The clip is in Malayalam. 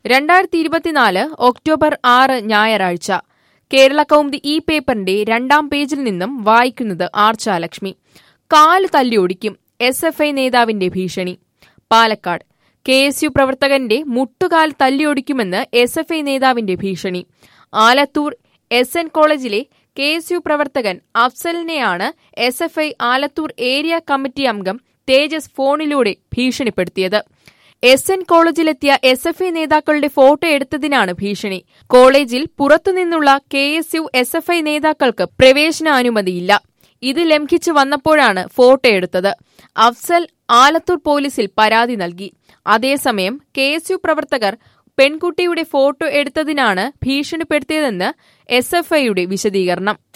രണ്ടായിരത്തി ഇരുപത്തിനാല് ഒക്ടോബർ ആറ് ഞായറാഴ്ച കേരള കൗമുദി ഈ പേപ്പറിന്റെ രണ്ടാം പേജിൽ നിന്നും വായിക്കുന്നത് ആർച്ചാലക്ഷ്മി കാല് തല്ലിയൊടിക്കും എസ് എഫ് ഐ നേതാവിന്റെ ഭീഷണി പാലക്കാട് കെ എസ് യു പ്രവർത്തകന്റെ മുട്ടുകാൽ തല്ലിയൊടിക്കുമെന്ന് എസ് എഫ് ഐ നേതാവിന്റെ ഭീഷണി ആലത്തൂർ എസ് എൻ കോളേജിലെ കെ എസ് യു പ്രവർത്തകൻ അഫ്സലിനെയാണ് S F I Alathur area committee അംഗം തേജസ് ഫോണിലൂടെ ഭീഷണിപ്പെടുത്തിയത് എസ് എൻ കോളേജിലെത്തിയ എസ് എഫ് ഐ നേതാക്കളുടെ ഫോട്ടോ എടുത്തതിനാണ് ഭീഷണി കോളേജിൽ പുറത്തുനിന്നുള്ള K S U S F I നേതാക്കൾക്ക് പ്രവേശനാനുമതിയില്ല ഇത് ലംഘിച്ചു വന്നപ്പോഴാണ് ഫോട്ടോ എടുത്തത് അഫ്സൽ ആലത്തൂർ പോലീസിൽ പരാതി നൽകി അതേസമയം കെ എസ് യു പ്രവർത്തകർ പെൺകുട്ടിയുടെ ഫോട്ടോ എടുത്തതിനാണ് ഭീഷണിപ്പെടുത്തിയതെന്ന് എസ് എഫ് ഐയുടെ വിശദീകരണം